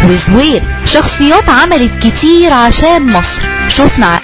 وزويل شخصيات عملت كتير عشان مصر شفنا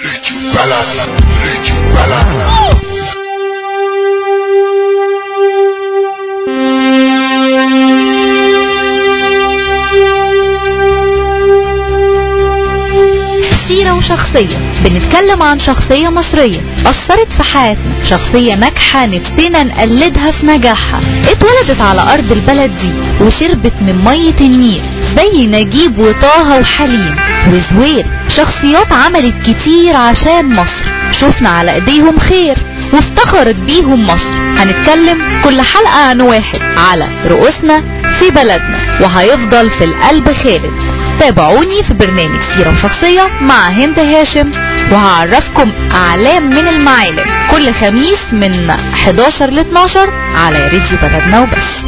سيرة وشخصية بنتكلم عن شخصية مصرية أثرت في حياتنا شخصية ناجحة نفسنا نقلدها في نجاحها اتولدت على أرض البلد دي وشربت من مية النيل زي نجيب وطه وحليم وزويل شخصيات عملت كتير عشان مصر شفنا على ايديهم خير وافتخرت بيهم مصر هنتكلم كل حلقة عن واحد على رؤوسنا في بلدنا وهيفضل في القلب خالد تابعوني في برنامج سيرة وشخصية مع هند هاشم وهعرفكم أعلام من المعالم كل خميس من 11 ل 12 على راديو بلدنا وبس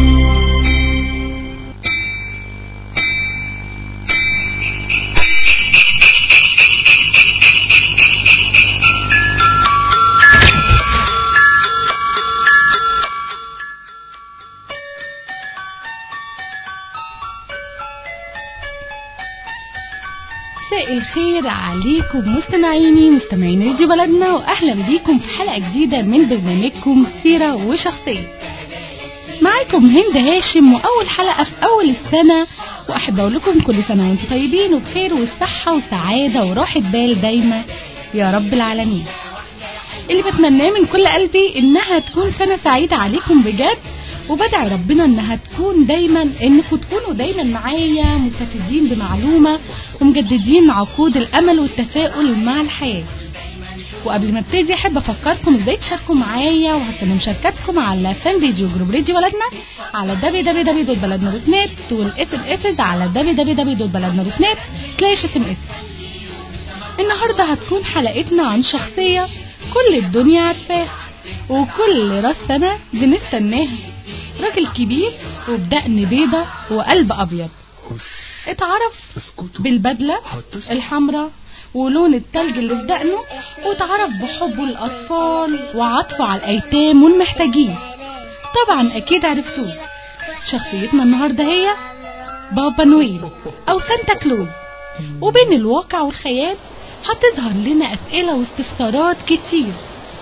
مساء الخير عليكم مستمعيني مستمعين راديو بلدنا واهلا بيكم في حلقه جديده من برنامجكم سيره وشخصيه معاكم هند هاشم واول حلقه في اول السنه واحب اقول لكم كل سنه وانتم طيبين وبخير والصحه وسعاده وراحه بال دايما يا رب العالمين اللي بتمناه من كل قلبي انها تكون سنه سعيده عليكم بجد وبدعي ربنا انها تكون دايما انكم تكونوا دايما معايا مستفيدين بمعلومه ومجددين عقود الامل والتفاؤل مع الحياه وقبل ما ابتدي احب افكركم ازاي تشاركوا معايا وهستنى مشاركاتكم على فان بيج وجروب راديو بلدنا على www.baladna.net والاس ام اس على www.baladna.net سلاش اس ام اس النهارده هتكون حلقتنا عن شخصيه كل الدنيا عارفاها وكل راس سنه بنستناها راجل كبير وبدقن بيضة وقلب أبيض اتعرف بالبدلة الحمراء ولون التلج اللي في دقنه واتعرف بحبه للأطفال وعطفه على الأيتام والمحتاجين طبعا أكيد عرفتوه شخصيتنا النهاردة هي بابا نويل أو سانتا كلوز وبين الواقع والخيال هتظهر لنا أسئلة واستفسارات كتير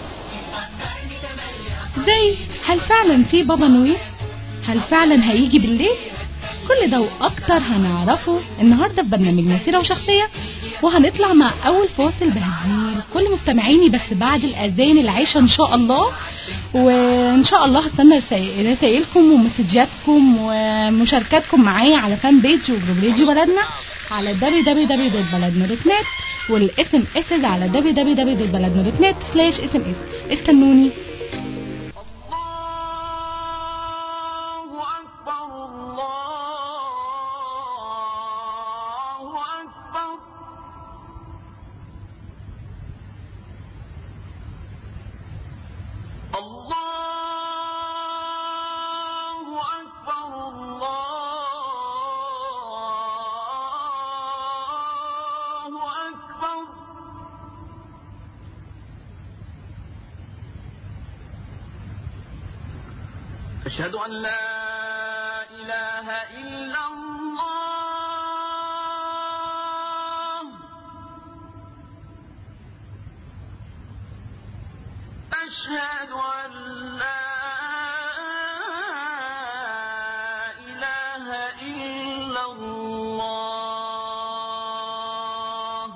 زي هل فعلا في بابا نويل هل فعلا هيجي بالليل كل ده واكتر هنعرفه النهارده في برنامجنا سيره وشخصيه وهنطلع مع اول فاصل بهديل كل مستمعيني بس بعد الاذان العيشه ان شاء الله وان شاء الله هستنى رسائلكم ومسجاتكم ومشاركاتكم معايا على فان بيج وجروب راديو بلدنا على www.baladna.net والاس ام اس على www.baladna.net سلاش اس ام اس استنوني أشهد أن لا إله إلا الله أشهد أن لا إله إلا الله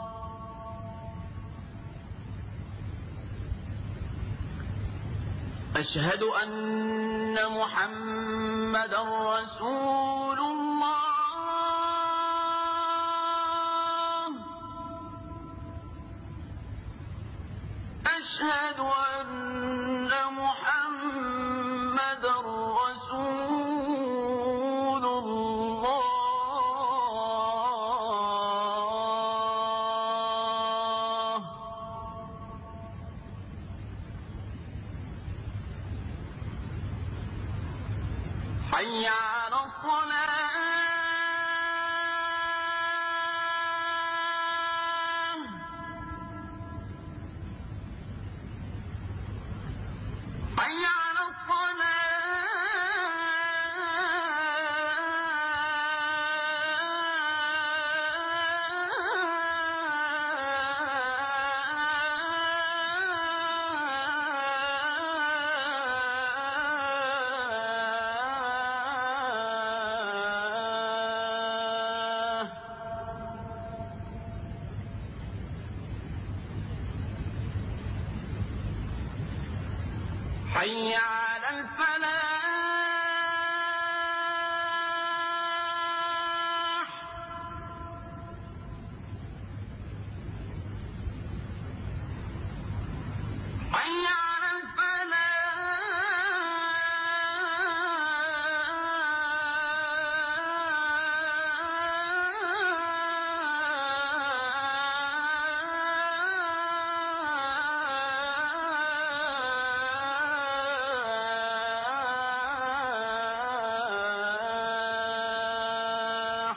أشهد أن محمد رسول الله أشهد أن محمد رسول الله حي على الصلاة حي على حي على الفلاح حي على الفلاح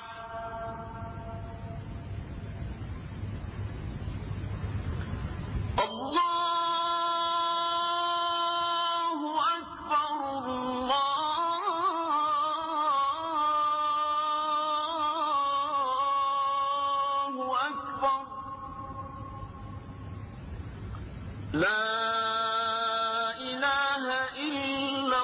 الله أكبر الله أكبر لا إله إلا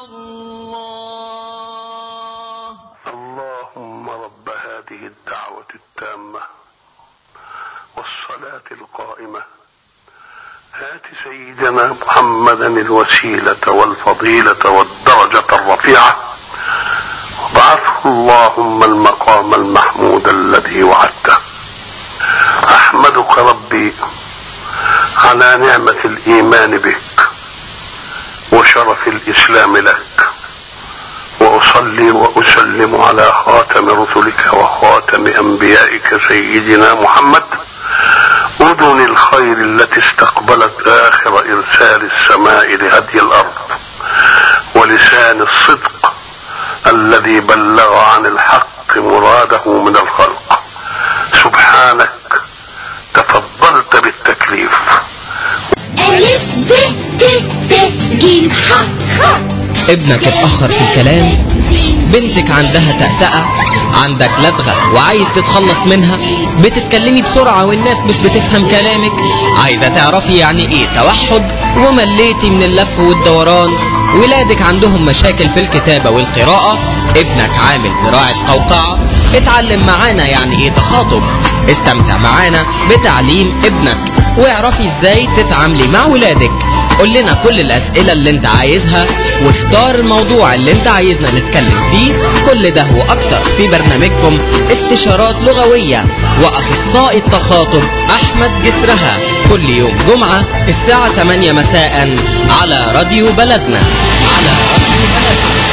الله اللهم رب هذه الدعوة التامة والصلاة القائمة هات سيدنا محمدا الوسيلة والفضيلة والدرجة الرفيعة وابعثه اللهم المقام المحمود الذي وعدته أحمدك ربي على نعمة الإيمان بك وشرف الإسلام لك وأصلي وأسلم على خاتم رسلك وخاتم أنبيائك سيدنا محمد أذن الخير التي استقبلت آخر إرسال السماء لهدي الأرض ولسان الصدق الذي بلغ عن الحق مراده من الخلق سبحانك تفضلت بالتكليف ألف ب ت ت ج ح خ ابنك اتأخر في الكلام بنتك عندها تأتأة عندك لدغة وعايز تتخلص منها بتتكلمي بسرعة والناس مش بتفهم كلامك عايزة تعرفي يعني ايه توحد ومليتي من اللف والدوران ولادك عندهم مشاكل في الكتابة والقراءة ابنك عامل زراعة قوقعة اتعلم معانا يعني ايه تخاطب استمتع معانا بتعليم ابنك واعرفي ازاي تتعاملي مع ولادك قول لنا كل الأسئلة اللي انت عايزها واختار الموضوع اللي انت عايزنا نتكلم فيه كل ده وأكتر في برنامجكم استشارات لغوية وأخصائي التخاطب أحمد جسرها كل يوم جمعة الساعة 8 مساء على راديو بلدنا على راديو بلدنا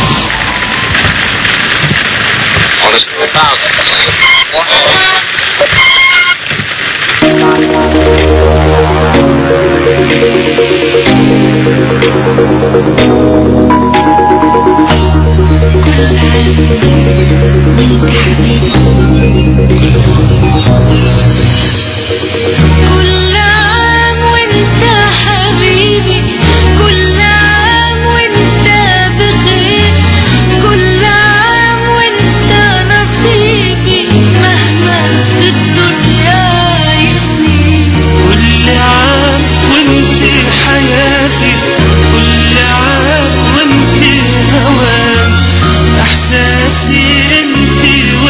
كل عام وانت حبيبي كل عام وانت بخير كل عام وانت نصيبي مهما في الدنيا يصير كل عام وانت حياتي كل عام وانت هوام احساسي انت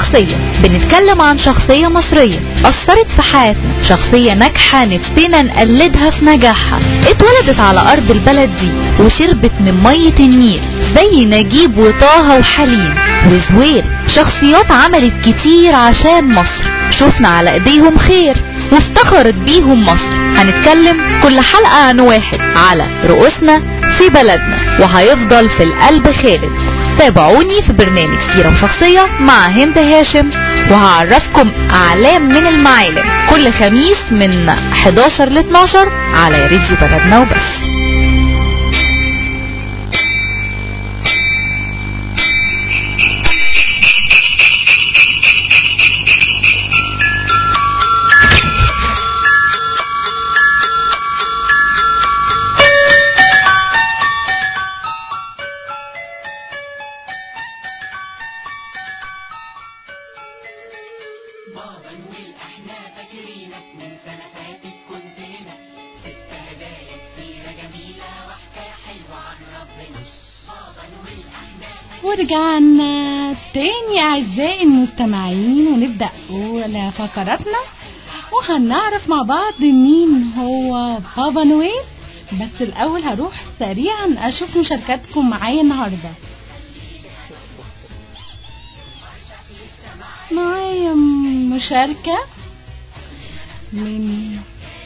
شخصية بنتكلم عن شخصية مصرية أثرت في حياتنا شخصية ناجحة نفسنا نقلدها في نجاحها اتولدت على أرض البلد دي وشربت من مية النيل زي نجيب وطه وحليم وزويل شخصيات عملت كتير عشان مصر شفنا على ايديهم خير وافتخرت بيهم مصر هنتكلم كل حلقة عن واحد على رؤوسنا في بلدنا وهيفضل في القلب خالد تابعوني في برنامج سيرة وشخصية مع هند هاشم وهعرفكم أعلام من المعالم كل خميس من 11 ل 12 على راديو بلدنا وبس ورجعنا تاني أعزائي المستمعين ونبدأ أولى فقراتنا وهنعرف مع بعض مين هو بابا نويل بس الأول هروح سريعا أشوف مشاركاتكم معايا النهاردة معايا مشاركة من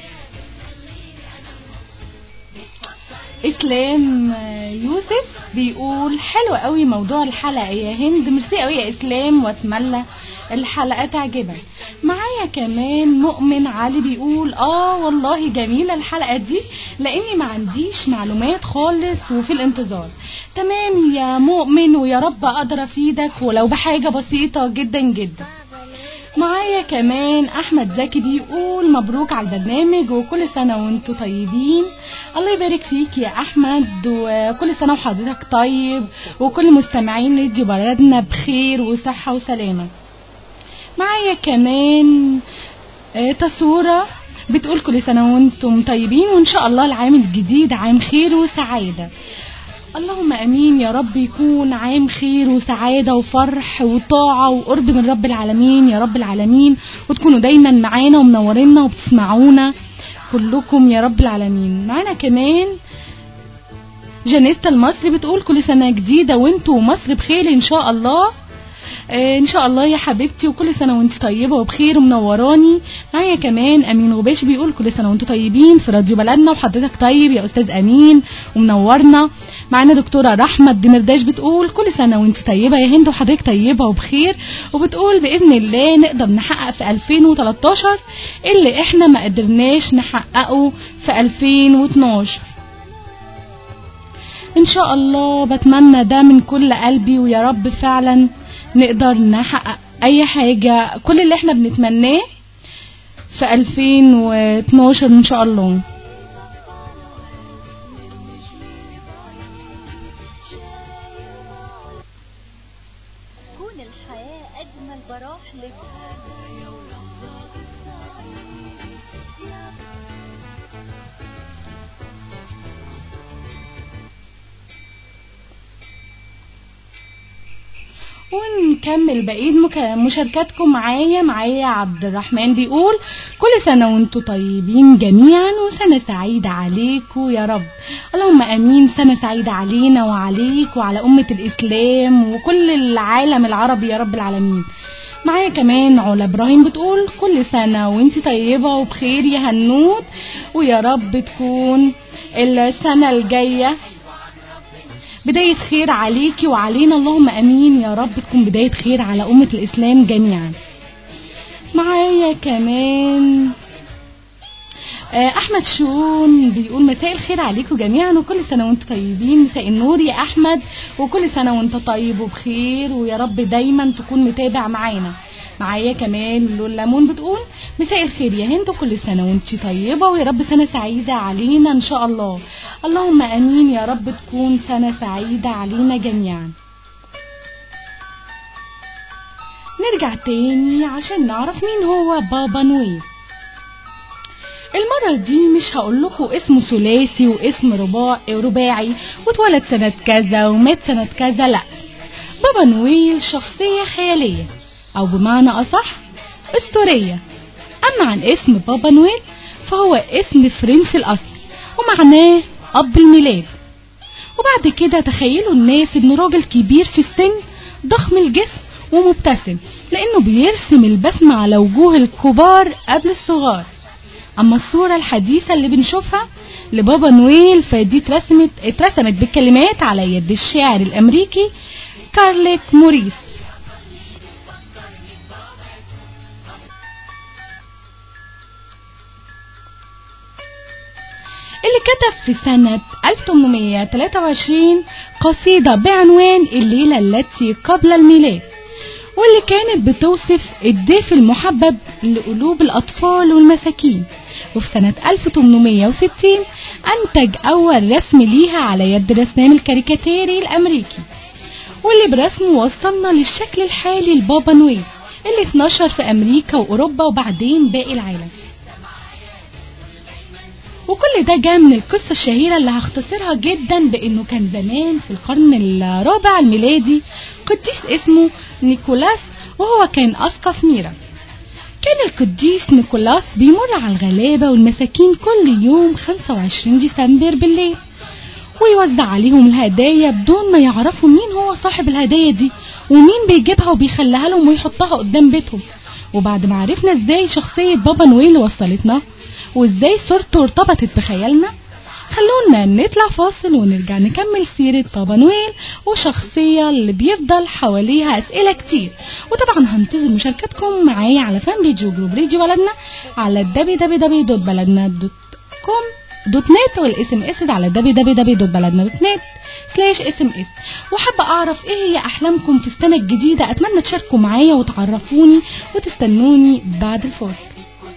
اسلام يوسف بيقول حلو قوي موضوع الحلقه يا هند ميرسي قوي يا اسلام واتمنى الحلقه تعجبك معايا كمان مؤمن علي بيقول اه والله جميله الحلقه دي لاني ما عنديش معلومات خالص وفي الانتظار تمام يا مؤمن ويا رب اقدر افيدك ولو بحاجه بسيطه جدا جدا معايا كمان احمد زكي بيقول مبروك على البرنامج وكل سنه وانتم طيبين الله يبارك فيك يا احمد وكل سنه وحضرتك طيب وكل مستمعين راديو بلدنا بخير وصحه وسلامه معايا كمان آه، تصوره بتقول كل سنه وانتم طيبين وان شاء الله العام الجديد عام خير وسعاده اللهم امين يا رب يكون عام خير وسعاده وفرح وطاعه وقرب من رب العالمين يا رب العالمين وتكونوا دايما معانا ومنورينا وبتسمعونا كلكم يا رب العالمين معانا كمان جانيستا المصري بتقول كل سنه جديده وانتوا ومصر بخير ان شاء الله آه، ان شاء الله يا حبيبتي وكل سنه وانت طيبه وبخير ومنوراني معايا كمان امين غباش بيقول كل سنه وانتم طيبين في راديو بلدنا وحضرتك طيب يا استاذ امين ومنورنا معانا دكتوره رحمه الدمرداش بتقول كل سنه وانت طيبه يا هند وحضرتك طيبه وبخير وبتقول باذن الله نقدر نحقق في 2013 اللي احنا ما قدرناش نحققه في 2012 ان شاء الله بتمنى ده من كل قلبي ويا رب فعلا نقدر نحقق اي حاجة كل اللي احنا بنتمناه في 2012 ان شاء الله كون الحياة أجمل براح لك ونكمل بقية مك- مشاركاتكم معايا معايا عبد الرحمن بيقول كل سنة وانتم طيبين جميعا وسنة سعيدة عليكم يا رب اللهم امين سنة سعيدة علينا وعليك وعلى أمة الإسلام وكل العالم العربي يا رب العالمين معايا كمان علا ابراهيم بتقول كل سنة وانت طيبة وبخير يا هنود ويا رب تكون السنة الجاية بداية خير عليكي وعلينا اللهم امين يا رب تكون بداية خير على أمة الإسلام جميعا معايا كمان آه، احمد شون بيقول مساء الخير عليكم جميعا وكل سنه وانتم طيبين مساء النور يا احمد وكل سنه وانت طيب وبخير ويا رب دايما تكون متابع معانا معايا كمان لول ليمون بتقول مساء الخير يا هند كل سنه وانت طيبه ويا رب سنه سعيده علينا ان شاء الله اللهم امين يا رب تكون سنه سعيده علينا جميعا نرجع تاني عشان نعرف مين هو بابا نويل المرة دي مش هقول لكم اسمه ثلاثي واسم رباع رباعي واتولد سنة كذا ومات سنة كذا لا بابا نويل شخصية خيالية أو بمعنى أصح أسطورية أما عن اسم بابا نويل فهو اسم فرنسي الأصل ومعناه أب الميلاد وبعد كده تخيلوا الناس إنه راجل كبير في السن ضخم الجسم ومبتسم لأنه بيرسم البسمة على وجوه الكبار قبل الصغار أما الصورة الحديثة اللي بنشوفها لبابا نويل فدي اترسمت اترسمت بالكلمات على يد الشاعر الأمريكي كارليك موريس اللي كتب في سنة 1823 قصيدة بعنوان الليلة التي قبل الميلاد واللي كانت بتوصف الضيف المحبب لقلوب الأطفال والمساكين وفي سنة 1860 أنتج أول رسم ليها على يد الرسام الكاريكاتيري الأمريكي واللي برسمه وصلنا للشكل الحالي لبابا نويل اللي اتنشر في أمريكا وأوروبا وبعدين باقي العالم وكل ده جاء من القصة الشهيرة اللي هختصرها جدا بأنه كان زمان في القرن الرابع الميلادي قديس اسمه نيكولاس وهو كان أسقف ميرا كان القديس نيكولاس بيمر على الغلابة والمساكين كل يوم 25 ديسمبر بالليل ويوزع عليهم الهدايا بدون ما يعرفوا مين هو صاحب الهدايا دي ومين بيجيبها وبيخليها لهم ويحطها قدام بيتهم وبعد ما عرفنا ازاي شخصية بابا نويل وصلتنا وازاي صورته ارتبطت بخيالنا خلونا نطلع فاصل ونرجع نكمل سيرة بابا نويل وشخصية اللي بيفضل حواليها أسئلة كتير وطبعا هنتظر مشاركتكم معايا على فان بيج وجروب راديو بلدنا على www.baladna.com دوت نت والاس ام اس على www.baladna.net سلاش اس ام اس وحابة اعرف ايه هي احلامكم في السنة الجديدة اتمنى تشاركوا معايا وتعرفوني وتستنوني بعد الفاصل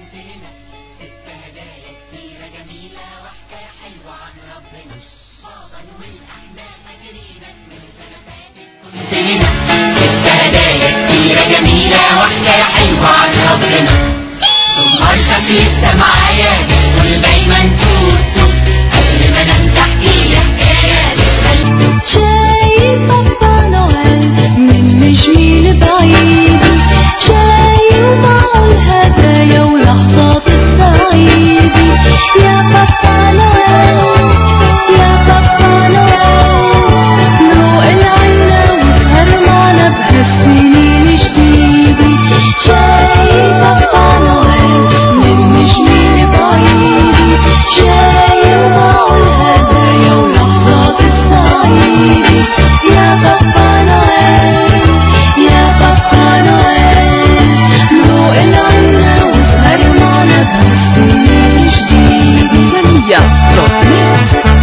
كتيرة جميلة وحكاية حلوة عن ربنا دمرت في السماعية بتقول دايما توت توت قبل ما انام تحكي لي حكاية شايف بابا نويل من مشميل بعيد شايل معه الهدايا ولحظات السعيد يا بابا نويل يا بابا نويل نروق العنا وسهر معنا بهالسنين جديدة شايف بابا نويل من مشميل بعيد شايل معه الهدايا ولحظات السعيد يا بابا نويل يا بابا نويل نروق العنا وسهر معنا بهالسنين جديدة سمية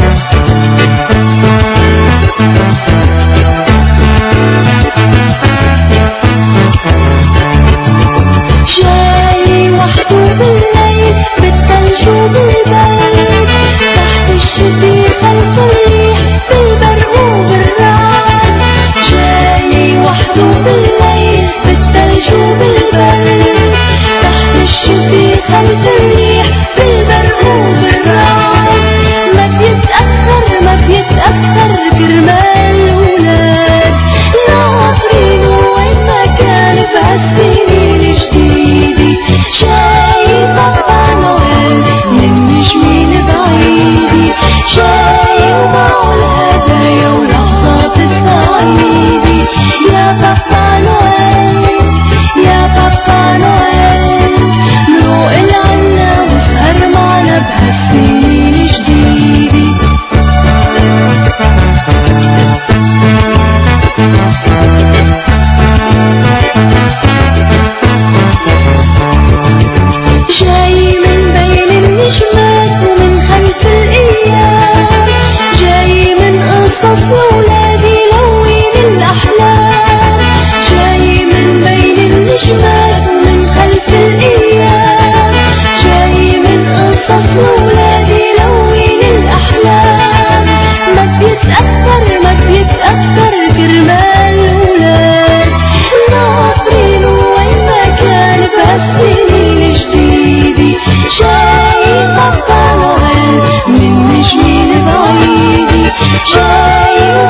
جاي وحده بالليل بالثلج وبالبرد تحت الشتي خلف الريح بالبرق وبالرعد جاي وحده بالليل بالثلج وبالبرد تحت الشتي خلف الريح بالبرق وبالرعد ما بيتأخر ما بيتأخر كرمال الأولاد ناطرين وين ما كان بهالسنين جديدة شايف بابا نويل من جميل بعيدة شايل معه الهدايا ولحظات السعيدة يا بابا نويل يا بابا نويل نروق العنا وسهر معنا بهالسنين جديدة جاي من بين النجمات ومن خلف الأيام جاي من قصص وولادي لوين الأحلام جاي من بين النجمات ومن خلف الأيام جاي من قصص وولادي لوين الأحلام ما بيتأخر ما بيتأخر كرمال الأولاد ناطرين وين ما كان بهالسنين جديدة شايف بابا نويل من جميل بعيدة شايف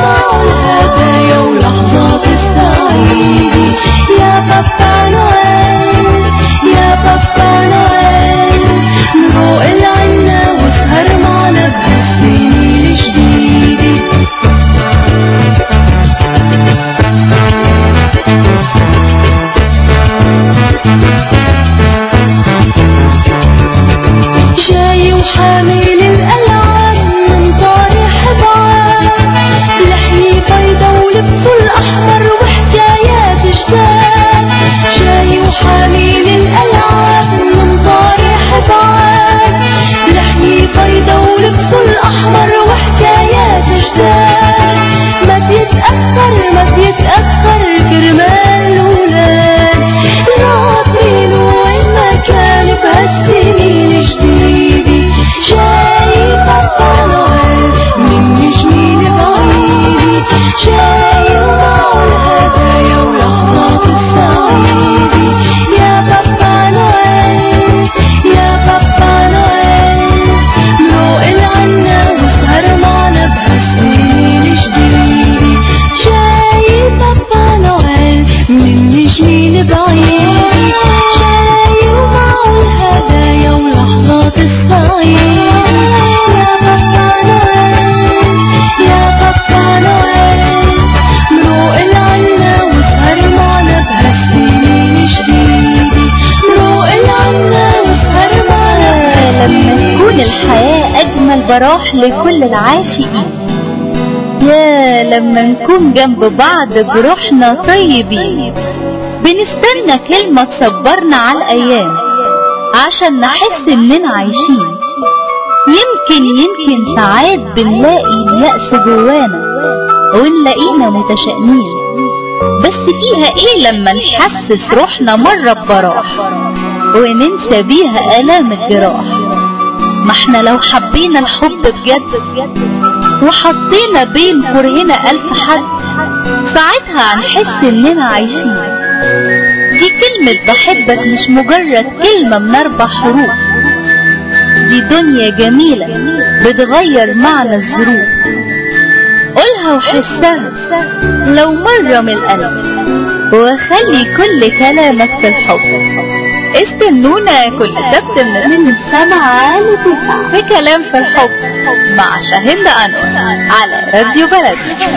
براح لكل العاشقين يا لما نكون جنب بعض بروحنا طيبين بنستنى كلمة تصبرنا على الأيام عشان نحس إننا عايشين يمكن يمكن ساعات بنلاقي اليأس جوانا ونلاقينا متشائمين بس فيها ايه لما نحسس روحنا مرة ببراح وننسى بيها آلام الجراح ما احنا لو حبينا الحب بجد وحطينا بين كرهنا ألف حد ساعتها هنحس إننا عايشين دي كلمة بحبك مش مجرد كلمة من أربع حروف دي دنيا جميلة بتغير معنى الظروف قولها وحسها لو مرة من القلب وخلي كل كلامك في الحب استنونا كل سبت من سبعة لتسعة في كلام في الحب مع شاهد أنور على راديو بلد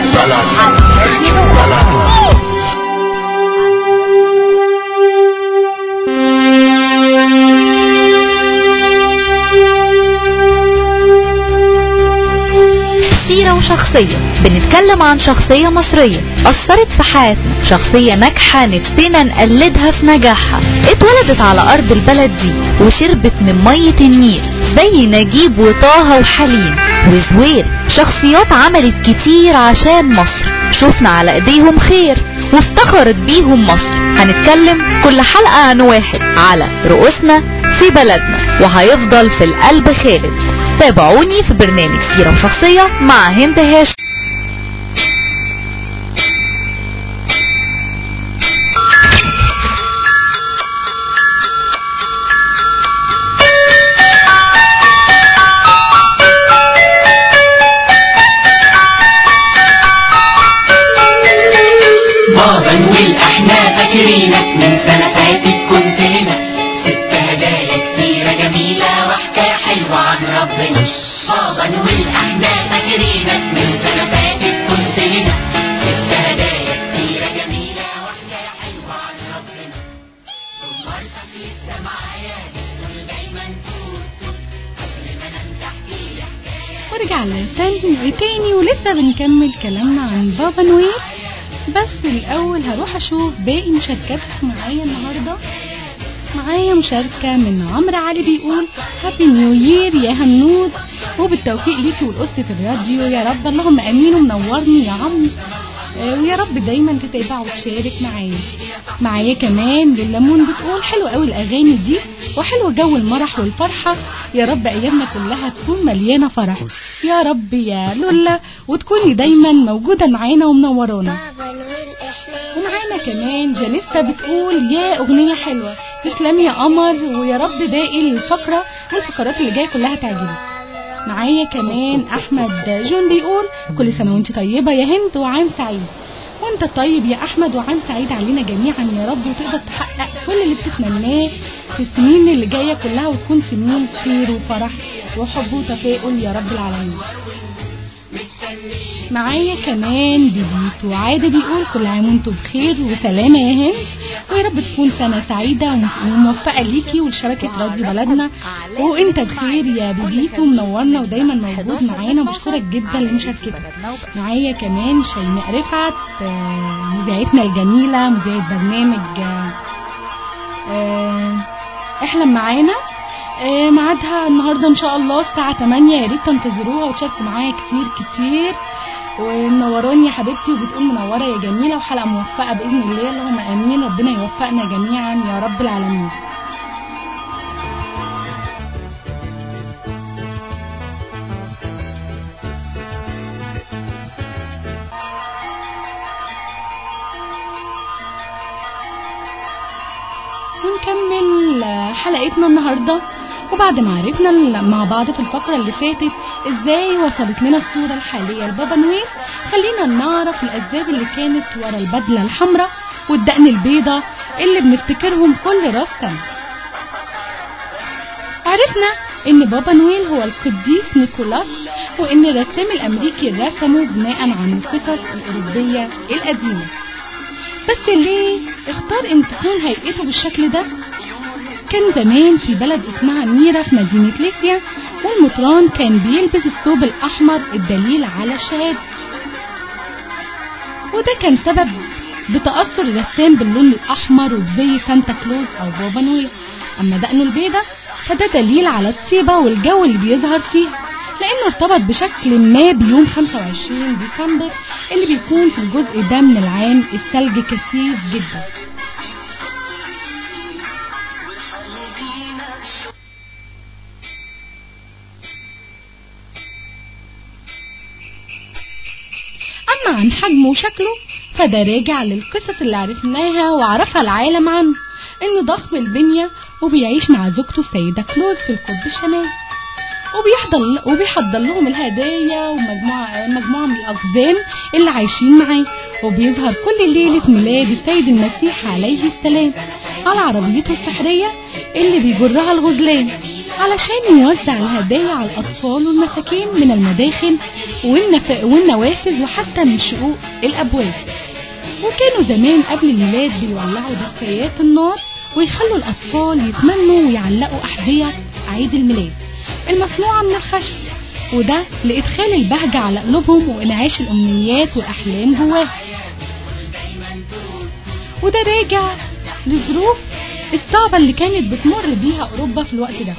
سيرة وشخصية بنتكلم عن شخصية مصرية أثرت في حياتنا شخصية ناجحة نفسنا نقلدها في نجاحها اتولدت على أرض البلد دي وشربت من مية النيل زي نجيب وطه وحليم وزويل شخصيات عملت كتير عشان مصر شفنا على ايديهم خير وافتخرت بيهم مصر هنتكلم كل حلقة عن واحد على رؤوسنا في بلدنا وهيفضل في القلب خالد تابعوني في برنامج سيرة وشخصية مع هند هاشم بابا نقول احنا فاكرينك من سنة فاتت كنت هنا ست هدايا كتيرة جميلة وحكاية حلوة عن ربنا بابا نقول احنا فاكرينك من سنة فاتت كنت هنا ست هدايا كتيرة جميلة وحكاية حلوة عن ربنا دمرتك لسه معايا بتقول دايما توت توت قبل ما انام تحكي لي حكاية ورجعنا تاني تاني ولسه بنكمل كلامنا عن بابا نويل بس الأول هروح أشوف باقي مشاركاتك معايا النهاردة معايا مشاركة من عمرو علي بيقول هابي نيو يير يا هنود وبالتوفيق ليكي ولقصة الراديو يا رب اللهم امين ومنورني يا عم آه، ويا رب دايما تتابع وتشارك معايا معايا كمان للمون بتقول حلو قوي الاغاني دي وحلو جو المرح والفرحة يا رب ايامنا كلها تكون مليانة فرح يا رب يا لولا وتكوني دايما موجودة معانا ومنورانا ومعانا كمان جانيستا بتقول يا أغنية حلوة تسلمي يا قمر ويا رب باقي الفقرة والفقرات اللي جاية كلها تعجبك معايا كمان أحمد جون بيقول كل سنة وانت طيبة يا هند وعام سعيد وانت طيب يا أحمد وعام سعيد علينا جميعا يا رب وتقدر تحقق كل اللي بتتمناه في السنين اللي جاية كلها وتكون سنين خير وفرح وحب وتفاؤل يا رب العالمين معايا كمان بيبيت وعادة بيقول كل عام وانتم بخير وسلامة يا هند ويا رب تكون سنة سعيدة وموفقة ليكي ولشبكة راديو بلدنا وانت بخير يا بيبيت ومنورنا ودايما موجود معانا وبشكرك جدا لمشاركتك معايا كمان شيماء رفعت آه، مذيعتنا الجميلة مذيعة برنامج آه، آه، احلم معانا آه، ميعادها النهارده ان شاء الله الساعة 8 يا ريت تنتظروها وتشاركوا معايا كتير كتير ومنوراني يا حبيبتي وبتقول منورة يا جميلة وحلقة موفقة بإذن الله اللهم آمين ربنا يوفقنا جميعا يا رب العالمين ونكمل آه، حلقتنا النهارده وبعد ما عرفنا ال- مع بعض في الفقرة اللي فاتت ازاي وصلت لنا الصورة الحالية لبابا نويل خلينا نعرف الأسباب اللي كانت ورا البدلة الحمراء والدقن البيضة اللي بنفتكرهم كل راس سنة عرفنا ان بابا نويل هو القديس نيكولاس وان الرسام الامريكي رسمه بناء عن القصص الاوروبية القديمة بس ليه اختار ان تكون هيئته بالشكل ده كان زمان في بلد اسمها ميرا في مدينة ليسيا والمطران كان بيلبس الثوب الأحمر الدليل على الشهادة وده كان سبب بتأثر الرسام باللون الأحمر وبزي سانتا كلوز أو بابا نويل أما دقنه البيضة فده دليل على الطيبة والجو اللي بيظهر فيه لأنه ارتبط بشكل ما بيوم 25 ديسمبر اللي بيكون في الجزء ده من العام الثلج كثيف جدا أما عن حجمه وشكله فده راجع للقصص اللي عرفناها وعرفها العالم عنه إنه ضخم البنية وبيعيش مع زوجته السيدة كلوز في القطب الشمالي وبيحضر وبيحضر لهم الهدايا ومجموعة مجموعة من الأقزام اللي عايشين معاه وبيظهر كل ليلة ميلاد السيد المسيح عليه السلام على عربيته السحرية اللي بيجرها الغزلان علشان يوزع الهدايا على الأطفال والمساكين من المداخل والنف... والنوافذ وحتى من شقوق الأبواب وكانوا زمان قبل الميلاد بيولعوا دفايات النار ويخلوا الأطفال يتمنوا ويعلقوا أحذية عيد الميلاد المصنوعة من الخشب وده لإدخال البهجة على قلوبهم وإنعاش الأمنيات والأحلام جواهم وده راجع لظروف الصعبة اللي كانت بتمر بيها أوروبا في الوقت ده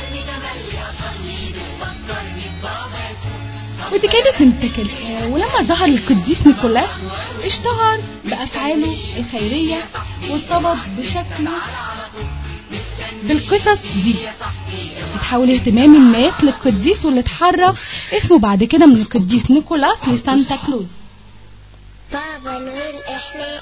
ودي كانت من تكل... آه، ولما ظهر القديس نيكولاس اشتهر بأفعاله الخيرية وارتبط بشكله بالقصص دي اتحول اهتمام الناس للقديس واللي اتحرك اسمه بعد كده من القديس نيكولاس لسانتا كلوز بابا نويل احنا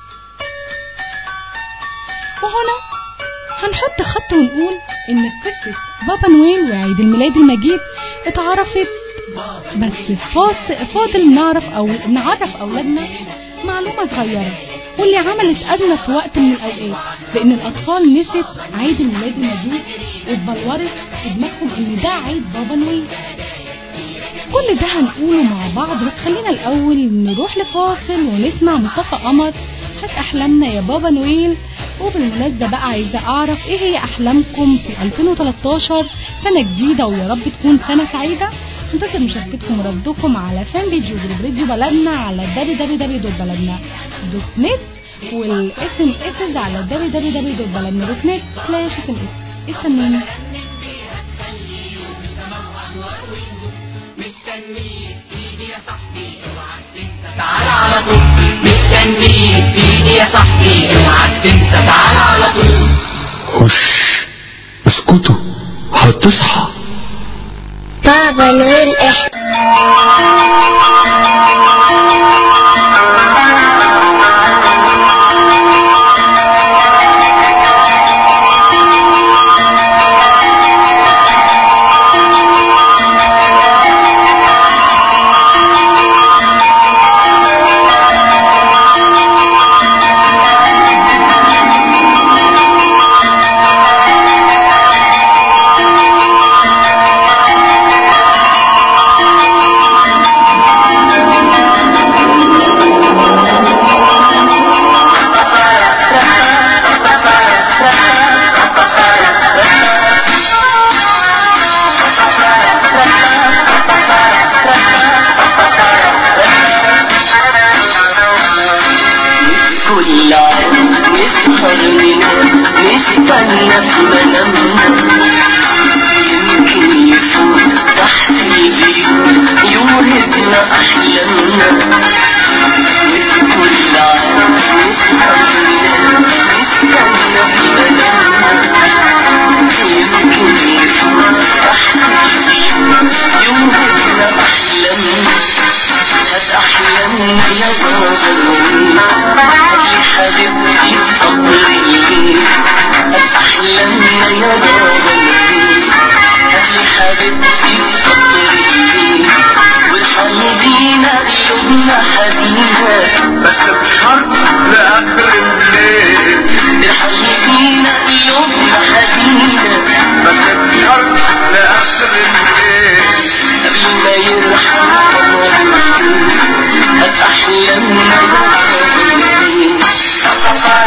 وهنا هنحط خط ونقول ان قصة بابا نويل وعيد الميلاد المجيد اتعرفت بس فاص- فاضل نعرف او نعرف اولادنا معلومة صغيرة واللي عملت أزمة في وقت من الأوقات لأن الأطفال نسيت عيد الميلاد المجيد واتبلورت في دماغهم إن ده عيد بابا نويل كل ده هنقوله مع بعض بس خلينا الأول نروح لفاصل ونسمع مصطفى قمر هات أحلامنا يا بابا نويل وبالمناسبة بقى عايزة أعرف إيه هي أحلامكم في 2013 سنة جديدة ويا رب تكون سنة سعيدة انتظر مشاركتكم وردكم على فان بيج وجروب راديو بلدنا على www.بلدنا.net والاس ام اس على www.بلدنا.net سلاش اس ام اس استنوني تعال على طول مستنيك تيجي يا صاحبي اوعى تنسى تعال على طول هش اسكتوا هتصحى بابا نويل احنا كل عام نسهر ننام نستنى في منامنا يمكن يفوت تحت البيوت يوهبنا أحلامنا وفي كل عام نسهر ننام نستنى في منامنا يمكن يفوت تحت البيوت يوهبنا أحلامنا هات أحلامنا يا بابا هاتي حبيبتي قبر الليل هات أحلامنا يا بابا هاتي حبيبتي قبر الليل وتخلينا قلوبنا حزينة بس بشرط لآخر الليل تخلينا قلوبنا حزينة بس بشرط لآخر الليل قبل ما يرحم قمر هات أحلامنا يا بابا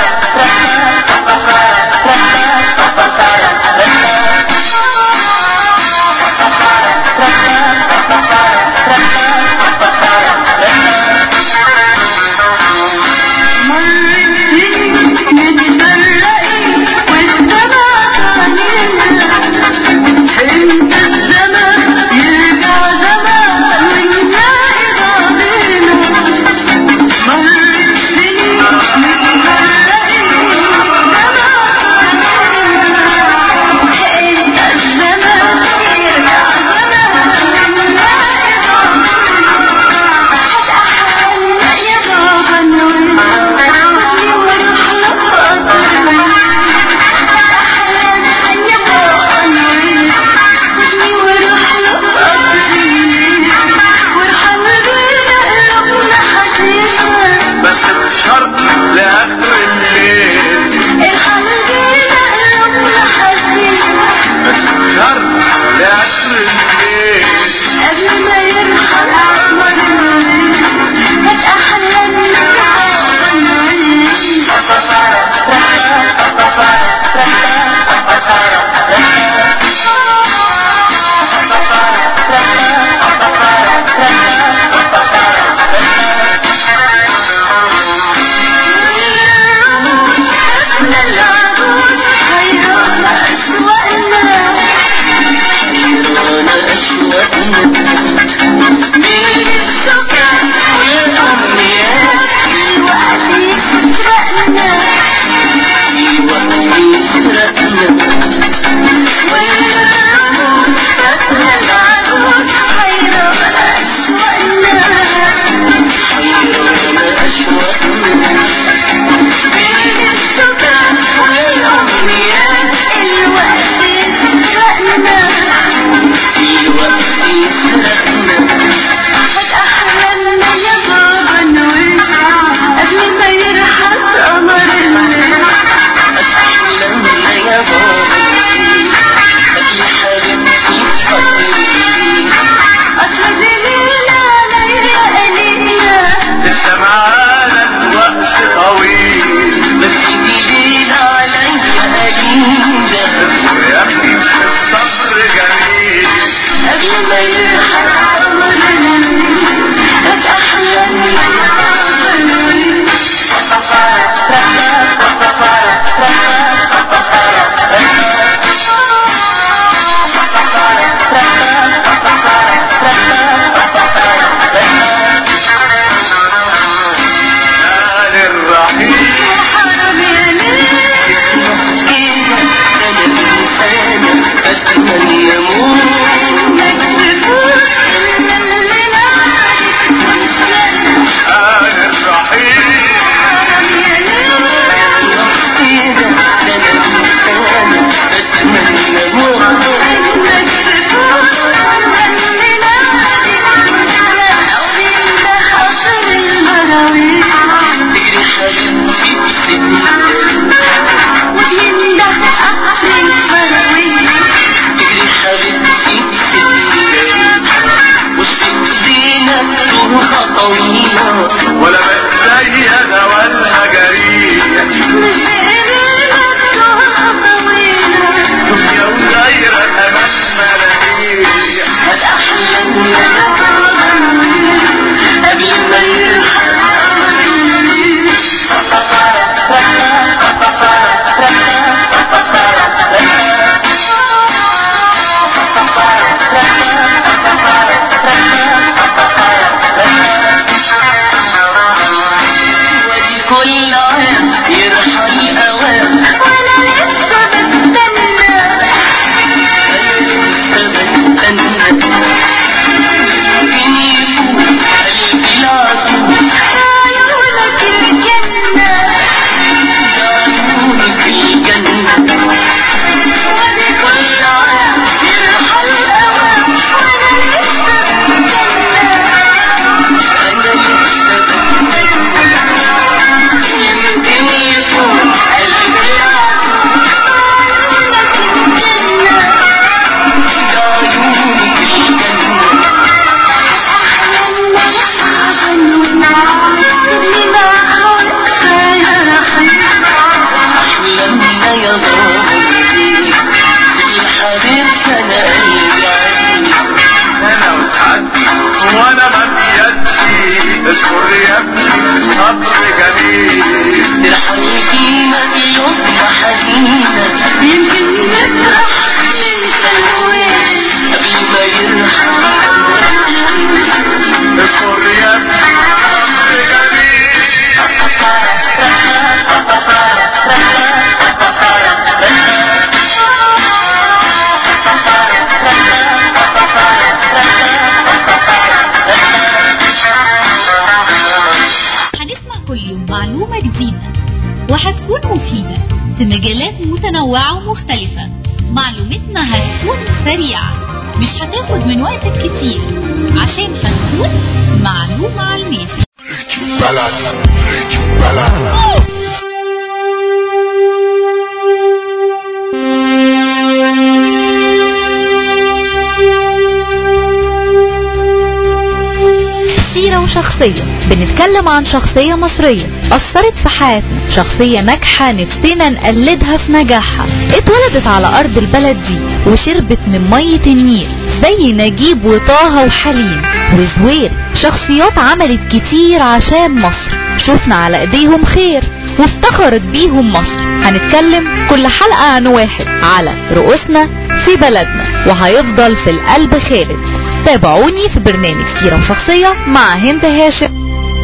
شموخة طويلة ولا متزينة ولا جريئة مش بإيدينا طولها طويلة دنيا ودايرة أمان ملاهية هتأحلمنا يا قبل ما يرحل ودي كل عام يرحل أوام وأنا لسه بستنى أنا لسه بستنى يمكن يفوت قلبي العظيم عيونك الجنة عيونك الجنة ودي كل عام يرحل أوام وأنا لسه بستنى أنا لسه بستنى يمكن يفوت قلبي العظيم عيونك الجنة عيونك الجنة أحلامنا يا ضاغي الحبيب سنة قلبي أنا وتعدي وأنا ما بيدي اذكر يا ابني صبر جميل ترحل فينا قلوبنا حزينة يمكن نفرح ننسى الوين قبل ما يرحل اذكر يا ابني صبر جميل هنسمع كل يوم معلومة جديدة وهتكون مفيدة في مجالات متنوعة ومختلفة معلومتنا هتكون سريعة مش هتاخد من وقتك كتير عشان هتكون معلومة على الماشي بلد بلد سيرة وشخصية بنتكلم عن شخصية مصرية أثرت في حياتنا شخصية ناجحة نفسنا نقلدها في نجاحها اتولدت على أرض البلد دي وشربت من مية النيل زي نجيب وطه وحليم وزوير شخصيات عملت كتير عشان مصر شفنا على ايديهم خير وافتخرت بيهم مصر هنتكلم كل حلقة عن واحد على رؤوسنا في بلدنا وهيفضل في القلب خالد تابعوني في برنامج سيرة وشخصية مع هند هاشم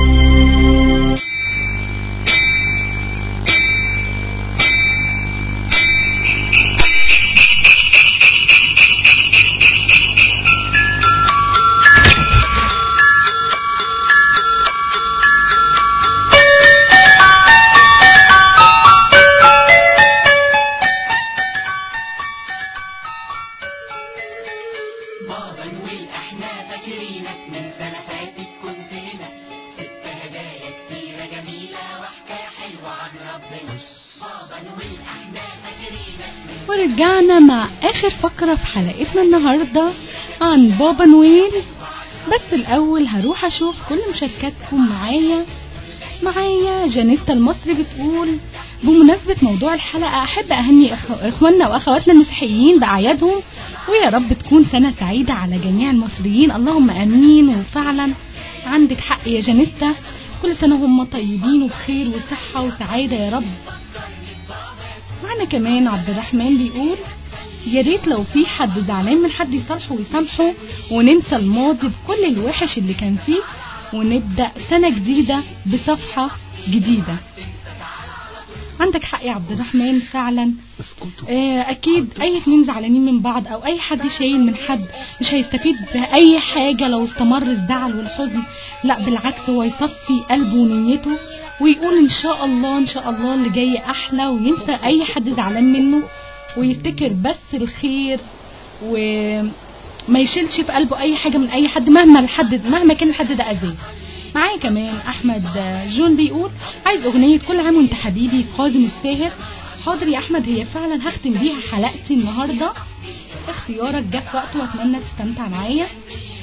بابا نويل احنا فاكرينك من سنة فاتت كنت هنا ست هدايا كتيرة جميلة وحكاية حلوة عن ربنا بابا نويل احنا فاكرينك من ورجعنا مع آخر فقرة في حلقتنا النهاردة عن بابا نويل بس الأول هروح أشوف كل مشاركاتكم معايا معايا جانيتا المصري بتقول بمناسبة موضوع الحلقة أحب أهني إخ- إخواننا وأخواتنا المسيحيين بأعيادهم ويا رب تكون سنة سعيدة على جميع المصريين اللهم آمين وفعلا عندك حق يا جانيتا كل سنة هم طيبين وبخير وصحة وسعادة يا رب معنا كمان عبد الرحمن بيقول يا ريت لو في حد زعلان من حد يصالحه ويسامحه وننسى الماضي بكل الوحش اللي كان فيه ونبدأ سنة جديدة بصفحة جديدة عندك حق يا عبد الرحمن فعلا آه، اكيد اي اتنين زعلانين من بعض او اي حد شايل من حد مش هيستفيد باي حاجة لو استمر الزعل والحزن لا بالعكس هو يصفي قلبه ونيته ويقول ان شاء الله ان شاء الله اللي جاي احلى وينسى اي حد زعلان منه ويفتكر بس الخير وما يشيلش في قلبه اي حاجة من اي حد مهما الحد مهما كان الحد ده اذاه معايا كمان احمد جون بيقول عايز اغنية كل عام وانت حبيبي كاظم الساهر حاضر يا احمد هي فعلا هختم بيها حلقتي النهاردة اختيارك جه في وقته واتمنى تستمتع معايا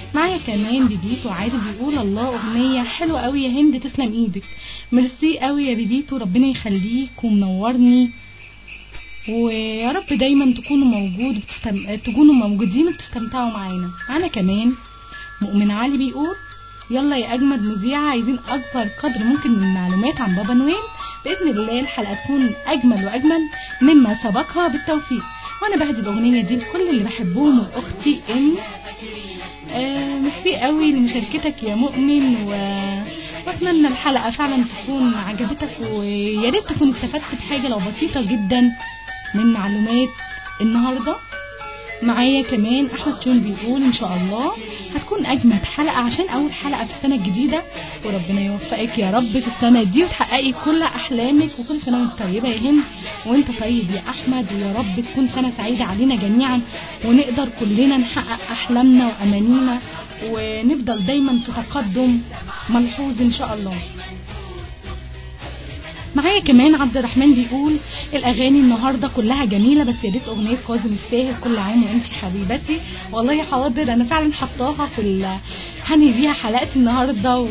معايا كمان بيبيتو عادل بيقول الله اغنيه حلوه قوي يا هند تسلم ايدك ميرسي قوي يا بيبيتو ربنا يخليك ومنورني ويا رب دايما تكونوا موجود وبتستم... تكونوا موجودين وبتستمتعوا معانا معانا كمان مؤمن علي بيقول يلا يا اجمد مذيعه عايزين اكبر قدر ممكن من المعلومات عن بابا نويل باذن الله الحلقه تكون اجمل واجمل مما سبقها بالتوفيق وانا بهدي الاغنيه دي لكل اللي بحبهم واختي ام آه ميرسي قوي لمشاركتك يا مؤمن و... واتمنى الحلقه فعلا تكون عجبتك ويا ريت تكون استفدت بحاجه لو بسيطه جدا من معلومات النهارده معايا كمان احمد شون بيقول ان شاء الله هتكون اجمد حلقه عشان اول حلقه في السنه الجديده وربنا يوفقك يا رب في السنه دي وتحققي كل احلامك وكل سنه وانت طيبه يا هند وانت طيب يا احمد ويا رب تكون سنه سعيده علينا جميعا ونقدر كلنا نحقق احلامنا وامانينا ونفضل دايما في تقدم ملحوظ ان شاء الله معايا كمان عبد الرحمن بيقول الاغاني النهارده كلها جميله بس يا ريت اغنيه كاظم الساهر كل عام وانت حبيبتي والله حاضر انا فعلا حطاها في ال... هني بيها حلقتي النهارده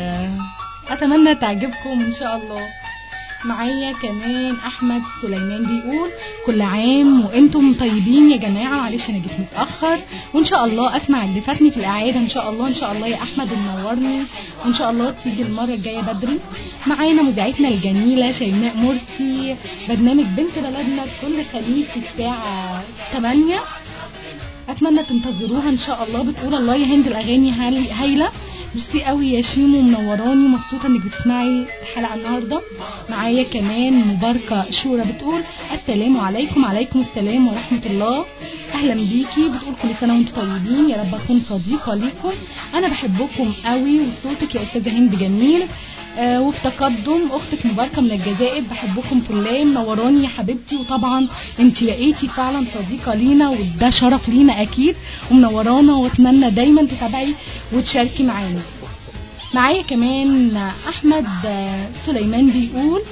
واتمنى تعجبكم ان شاء الله معايا كمان احمد سليمان بيقول كل عام وانتم طيبين يا جماعه معلش انا جيت متاخر وان شاء الله اسمع اللي فاتني في الاعاده ان شاء الله ان شاء الله يا احمد منورني وان شاء الله تيجي المره الجايه بدري معانا مذيعتنا الجميله شيماء مرسي برنامج بنت بلدنا كل خميس الساعه 8 اتمنى تنتظروها ان شاء الله بتقول الله يا هند الاغاني هاي- هايله ميرسي قوي يا شيمو منوراني مبسوطه انك بتسمعي الحلقه النهارده معايا كمان مباركه شورى بتقول السلام عليكم عليكم السلام ورحمه الله اهلا بيكي بتقول كل سنه وانتم طيبين يا رب اكون صديقه ليكم انا بحبكم قوي وصوتك يا استاذه هند جميل آه وفي تقدم اختك مباركه من الجزائر بحبكم في الله منوراني يا حبيبتي وطبعا انت بقيتي فعلا صديقه لينا وده شرف لينا اكيد ومنورانا واتمنى دايما تتابعي وتشاركي معانا معايا كمان احمد آه، سليمان بيقول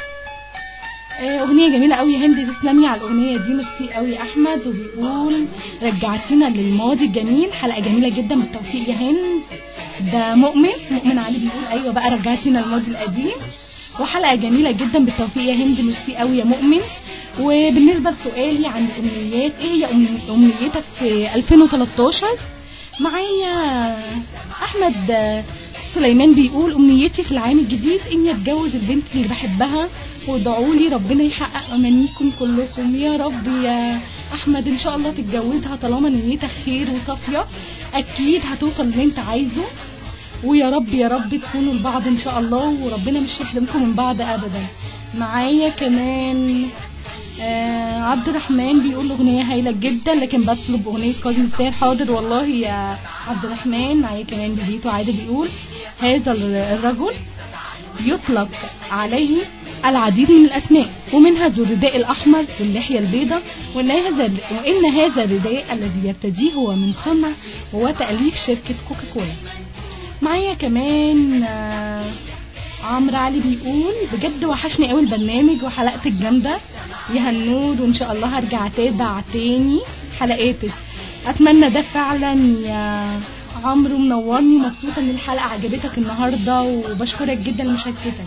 آه، اغنيه جميله قوي يا هند تسلمي على الاغنيه دي ميرسي قوي يا احمد وبيقول رجعتينا للماضي الجميل حلقه جميله جدا بالتوفيق يا هند ده مؤمن مؤمن علي بيقول ايوه بقى رجعتينا للماضي القديم وحلقه جميله جدا بالتوفيق يا هند ميرسي قوي يا مؤمن وبالنسبه لسؤالي عن الامنيات ايه هي أمني- امنيتك في 2013 معايا احمد آه، سليمان بيقول امنيتي في العام الجديد اني اتجوز البنت اللي بحبها وادعوا لي ربنا يحقق امانيكم كلكم يا رب يا احمد ان شاء الله تتجوزها طالما نيتك خير وصافيه اكيد هتوصل اللي انت عايزه ويا رب يا رب تكونوا لبعض ان شاء الله وربنا مش يحرمكم من بعض ابدا معايا كمان آه عبد الرحمن بيقول اغنيه هايله جدا لكن بطلب اغنيه كاظم الساهر حاضر والله يا عبد الرحمن معايا كمان بيتو عادل بيقول هذا الرجل يطلق عليه العديد من الأسماء ومنها ذو الرداء الأحمر واللحية البيضاء وإن هذا وإن هذا الرداء الذي يرتديه هو من صنع وتأليف شركة كوكاكولا معايا كمان آه، عمرو علي بيقول بجد وحشني قوي البرنامج وحلقتك جامدة يا هنود وإن شاء الله هرجع أتابع تاني حلقاتك أتمنى ده فعلا يا عمرو منورني مبسوطة إن الحلقة عجبتك النهاردة وبشكرك جدا لمشاركتك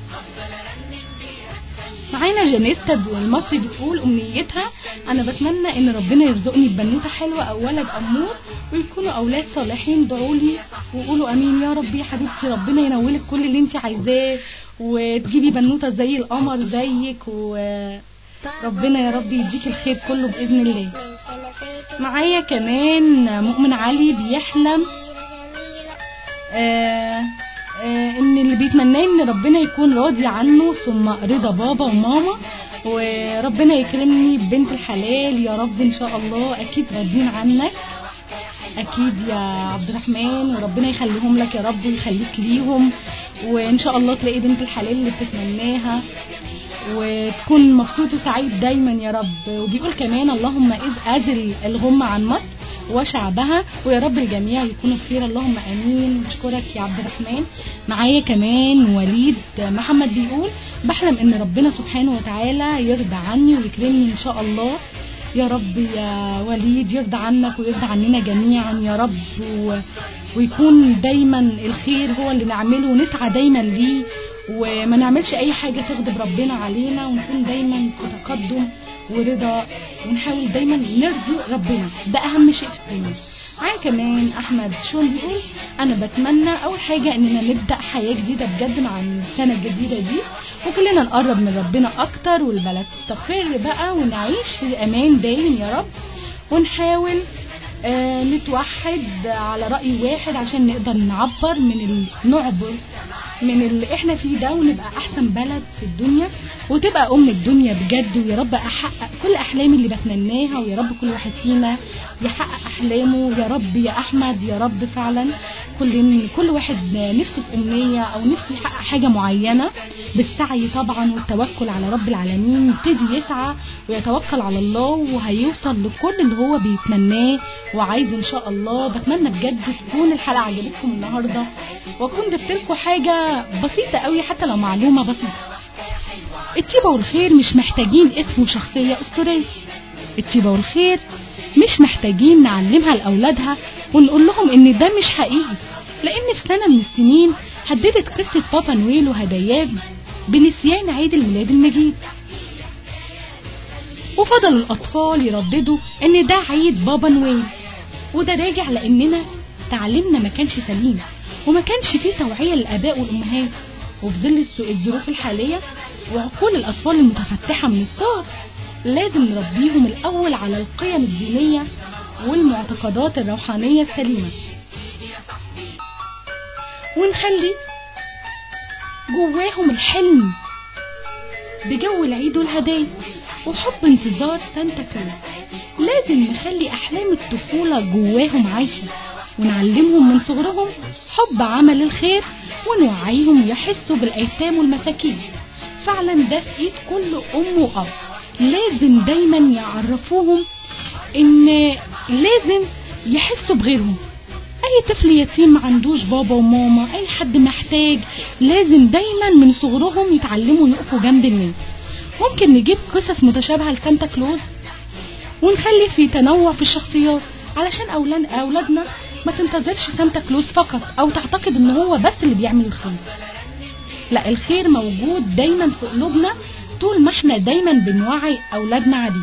معانا جانيستا المصري بتقول امنيتها انا بتمنى ان ربنا يرزقني ببنوته حلوه او ولد امور ويكونوا اولاد صالحين ادعوا لي وقولوا امين يا رب يا حبيبتي ربنا ينولك كل اللي انت عايزاه وتجيبي بنوته زي القمر زيك وربنا يا رب يديك الخير كله باذن الله من سنة فاتت معايا كمان مؤمن علي بيحلم آه آه ان اللي بيتمناه ان ربنا يكون راضي عنه ثم رضا بابا وماما وربنا يكرمني ببنت الحلال يا رب ان شاء الله اكيد راضيين عنك اكيد يا عبد الرحمن وربنا يخليهم لك يا رب ويخليك ليهم وان شاء الله تلاقي بنت الحلال اللي بتتمناها وتكون مبسوط وسعيد دايما يا رب وبيقول كمان اللهم إذ أزل الغمة عن مصر وشعبها ويا رب الجميع يكونوا بخير اللهم امين بشكرك يا عبد الرحمن معايا كمان وليد محمد بيقول بحلم ان ربنا سبحانه وتعالى يرضى عني ويكرمني ان شاء الله يا رب يا وليد يرضى عنك ويرضى عننا جميعا يا رب و... ويكون دايما الخير هو اللي نعمله ونسعى دايما ليه وما نعملش اي حاجة تغضب ربنا علينا ونكون دايما في تقدم ورضا ونحاول دايما نرضي ربنا ده اهم شيء في الدنيا معايا كمان احمد شون بيقول انا بتمنى اول حاجة اننا نبدأ حياة جديدة بجد مع السنة الجديدة دي وكلنا نقرب من ربنا اكتر والبلد تستقر بقى ونعيش في امان دايم يا رب ونحاول آه نتوحد على رأي واحد عشان نقدر نعبر من ال... نعبر من اللي احنا فيه ده ونبقى احسن بلد في الدنيا وتبقى ام الدنيا بجد ويا رب احقق كل احلامي اللي بتمناها ويا رب كل واحد فينا يحقق احلامه يا رب يا احمد يا رب فعلا كل كل واحد نفسه في امنيه او نفسه يحقق حاجه معينه بالسعي طبعا والتوكل على رب العالمين يبتدي يسعى ويتوكل على الله وهيوصل لكل اللي هو بيتمناه وعايزه ان شاء الله بتمنى بجد تكون الحلقه عجبتكم النهارده واكون ضفت لكم حاجه بسيطه قوي حتى لو معلومه بسيطه الطيبه والخير مش محتاجين اسم وشخصيه اسطوريه الطيبه والخير مش محتاجين نعلمها لاولادها ونقول لهم ان ده مش حقيقي لان في سنه من السنين هددت قصه بابا نويل وهداياه بنسيان عيد الميلاد المجيد وفضلوا الاطفال يرددوا ان ده عيد بابا نويل وده راجع لاننا تعليمنا ما كانش سليم وما كانش فيه توعيه للاباء والامهات وفي ظل الظروف الحاليه وعقول الاطفال المتفتحه من الصغر لازم نربيهم الاول على القيم الدينيه والمعتقدات الروحانيه السليمه ونخلي جواهم الحلم بجو العيد والهدايا وحب انتظار سانتا كلوز لازم نخلي احلام الطفوله جواهم عايشه ونعلمهم من صغرهم حب عمل الخير ونوعيهم يحسوا بالايتام والمساكين فعلا ده في ايد كل ام واب لازم دايما يعرفوهم ان لازم يحسوا بغيرهم اي طفل يتيم ما عندوش بابا وماما اي حد محتاج لازم دايما من صغرهم يتعلموا يقفوا جنب الناس ممكن نجيب قصص متشابهة لسانتا كلوز ونخلي في تنوع في الشخصيات علشان أولاد أولادنا ما تنتظرش سانتا كلوز فقط أو تعتقد إن هو بس اللي بيعمل الخير لا الخير موجود دايما في قلوبنا طول ما احنا دايما بنوعي أولادنا عليه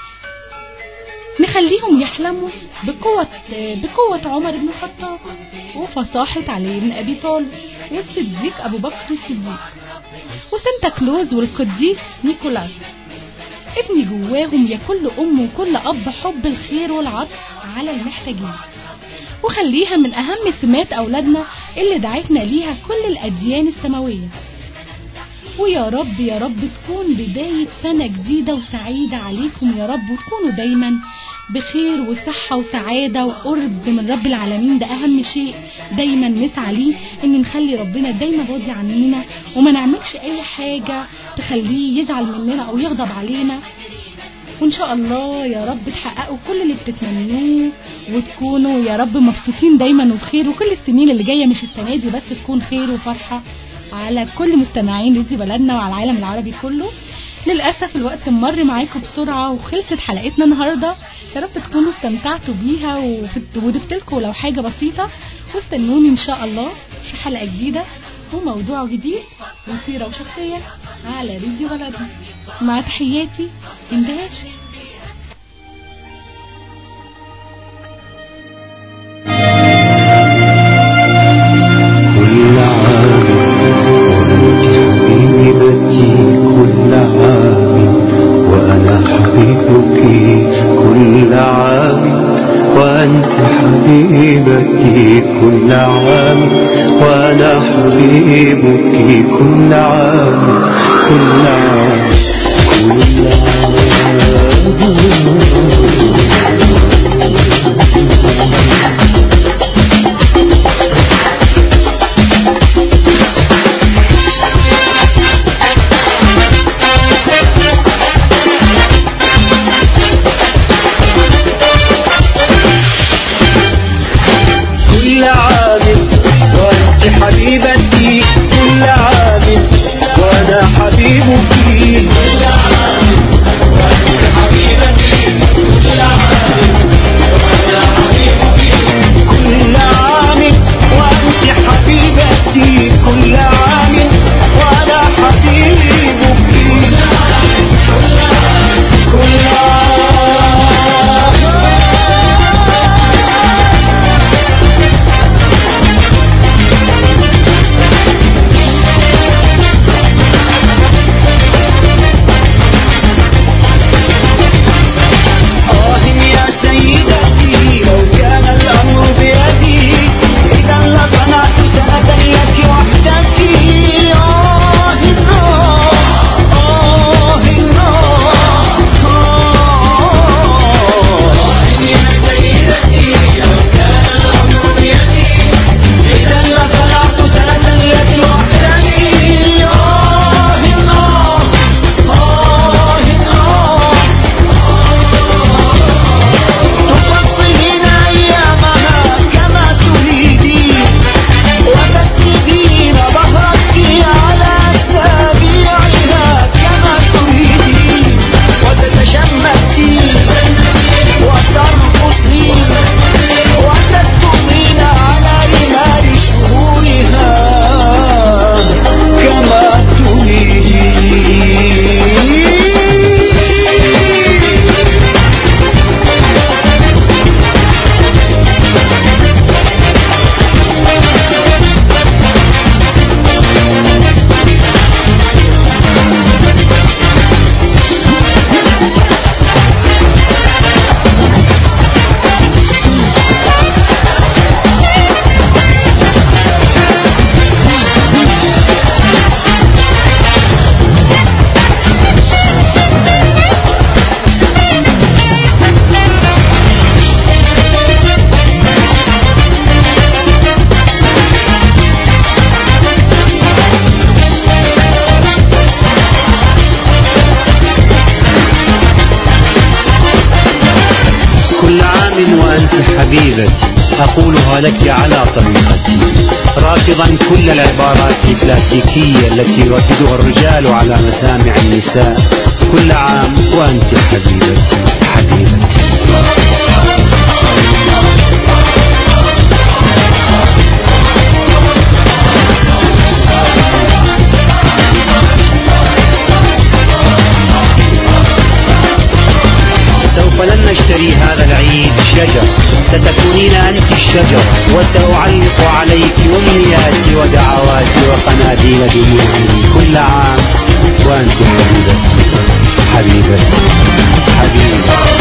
نخليهم يحلموا بقوة بقوة عمر بن الخطاب وفصاحة علي بن أبي طالب والصديق أبو بكر الصديق وسانتا كلوز والقديس نيكولاس ابني جواهم يا كل أم وكل أب حب الخير والعطف على المحتاجين وخليها من أهم سمات أولادنا اللي دعتنا ليها كل الأديان السماوية ويا رب يا رب تكون بداية سنة جديدة وسعيدة عليكم يا رب وتكونوا دايما بخير وصحة وسعادة وقرب من رب العالمين ده أهم شيء دايما نسعى ليه إن نخلي ربنا دايما راضي عننا وما نعملش أي حاجة تخليه يزعل مننا أو يغضب علينا وإن شاء الله يا رب تحققوا كل اللي بتتمنوه وتكونوا يا رب مبسوطين دايما وبخير وكل السنين اللي جاية مش السنة دي بس تكون خير وفرحة على كل مستمعين راديو بلدنا وعلى العالم العربي كله للأسف الوقت مر معاكم بسرعة وخلصت حلقتنا النهاردة يا رب تكونوا استمتعتوا بيها وضفت لكم لو حاجة بسيطة واستنوني إن شاء الله في حلقة جديدة وموضوع جديد وسيرة وشخصية على راديو بلدنا مع تحياتي اندهاش كل عام وأنت حبيبتي كل عام وأنا حبيبك كل عام وأنت حبيبتي كل عام وأنا حبيبك كل عام كل عام كل كل عام وأنت حبيبتي كل عام وأنا حبيبك حبيبتي أقولها لك على طريقتي رافضا كل العبارات الكلاسيكية التي يرددها الرجال على مسامع النساء كل عام وأنت حبيبتي حبيبتي سوف لن نشتري هذا العيد شجر ستكونين أنت الشجر وسأعلق عليك أمنياتي ودعواتي وقناديل دموعي كل عام وأنت حبيبتي حبيبتي حبيبتي